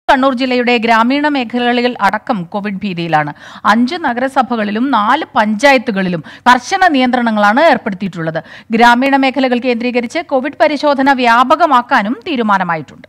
കണ്ണൂർ ജില്ലയുടെ ഗ്രാമീണ മേഖലകളിൽ അടക്കം കോവിഡ് ഭീതിയിലാണ് അഞ്ച് നഗരസഭകളിലും നാല് പഞ്ചായത്തുകളിലും കർശന നിയന്ത്രണങ്ങളാണ് ഏർപ്പെടുത്തിയിട്ടുള്ളത് ഗ്രാമീണ മേഖലകൾ കേന്ദ്രീകരിച്ച് കോവിഡ് പരിശോധന വ്യാപകമാക്കാനും തീരുമാനമായിട്ടുണ്ട്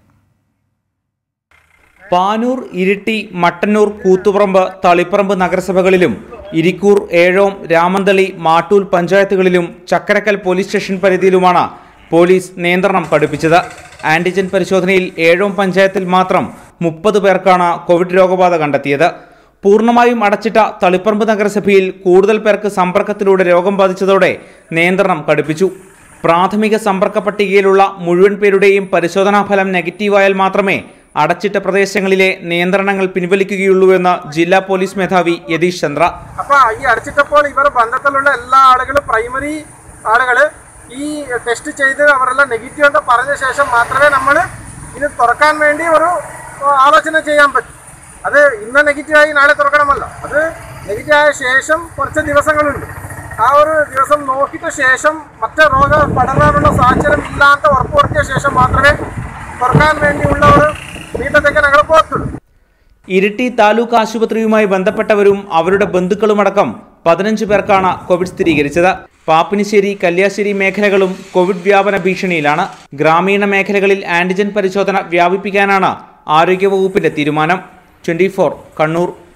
പാനൂർ ഇരിട്ടി മട്ടന്നൂർ കൂത്തുപറമ്പ് തളിപ്പറമ്പ് നഗരസഭകളിലും ഇരിക്കൂർ ഏഴോം രാമന്തളി മാട്ടൂൽ പഞ്ചായത്തുകളിലും ചക്കരക്കൽ പോലീസ് സ്റ്റേഷൻ പരിധിയിലുമാണ് പോലീസ് നിയന്ത്രണം കടുപ്പിച്ചത് ആന്റിജൻ പരിശോധനയിൽ ഏഴോം പഞ്ചായത്തിൽ മാത്രം മുപ്പത് പേർക്കാണ് കോവിഡ് രോഗബാധ കണ്ടെത്തിയത് പൂർണ്ണമായും അടച്ചിട്ട തളിപ്പറമ്പ് നഗരസഭയിൽ കൂടുതൽ പേർക്ക് സമ്പർക്കത്തിലൂടെ രോഗം ബാധിച്ചതോടെ നിയന്ത്രണം കടുപ്പിച്ചു പ്രാഥമിക സമ്പർക്ക പട്ടികയിലുള്ള മുഴുവൻ പേരുടെയും പരിശോധനാ ഫലം നെഗറ്റീവായാൽ മാത്രമേ അടച്ചിട്ട പ്രദേശങ്ങളിലെ നിയന്ത്രണങ്ങൾ പിൻവലിക്കുകയുള്ളൂവെന്ന് ജില്ലാ പോലീസ് മേധാവി യതീഷ് ചന്ദ്ര അപ്പൊ ഈ അടച്ചിട്ടപ്പോൾ ഇവർ ബന്ധത്തിലുള്ള എല്ലാ ആളുകളും പ്രൈമറി ആളുകള് ഈ ടെസ്റ്റ് ചെയ്ത് അവരെല്ലാം നെഗറ്റീവ് എന്ന് പറഞ്ഞ ശേഷം മാത്രമേ നമ്മൾ ഇത് തുറക്കാൻ വേണ്ടി ഒരു ആലോചന ചെയ്യാൻ പറ്റൂ അത് ഇന്ന് നെഗറ്റീവ് ആയി നാളെ തുറക്കണമല്ല അത് നെഗറ്റീവ് ആയ ശേഷം കുറച്ച് ദിവസങ്ങളുണ്ട് ആ ഒരു ദിവസം നോക്കിയിട്ട് ശേഷം മറ്റേ രോഗം പടരാനുള്ള സാഹചര്യം ഇല്ലാത്ത ഉറപ്പുവരുത്തിയ ശേഷം മാത്രമേ തുറക്കാൻ വേണ്ടിയുള്ള ഒരു നീട്ടത്തേക്ക് ഞങ്ങൾ പോകത്തുള്ളൂ ഇരിട്ടി താലൂക്ക് ആശുപത്രിയുമായി ബന്ധപ്പെട്ടവരും അവരുടെ ബന്ധുക്കളുമടക്കം പതിനഞ്ച് പേർക്കാണ് കോവിഡ് സ്ഥിരീകരിച്ചത് പാപ്പിനിശ്ശേരി കല്യാശ്ശേരി മേഖലകളും കോവിഡ് വ്യാപന ഭീഷണിയിലാണ് ഗ്രാമീണ മേഖലകളിൽ ആന്റിജൻ പരിശോധന വ്യാപിപ്പിക്കാനാണ് ആരോഗ്യവകുപ്പിന്റെ തീരുമാനം ട്വന്റി കണ്ണൂർ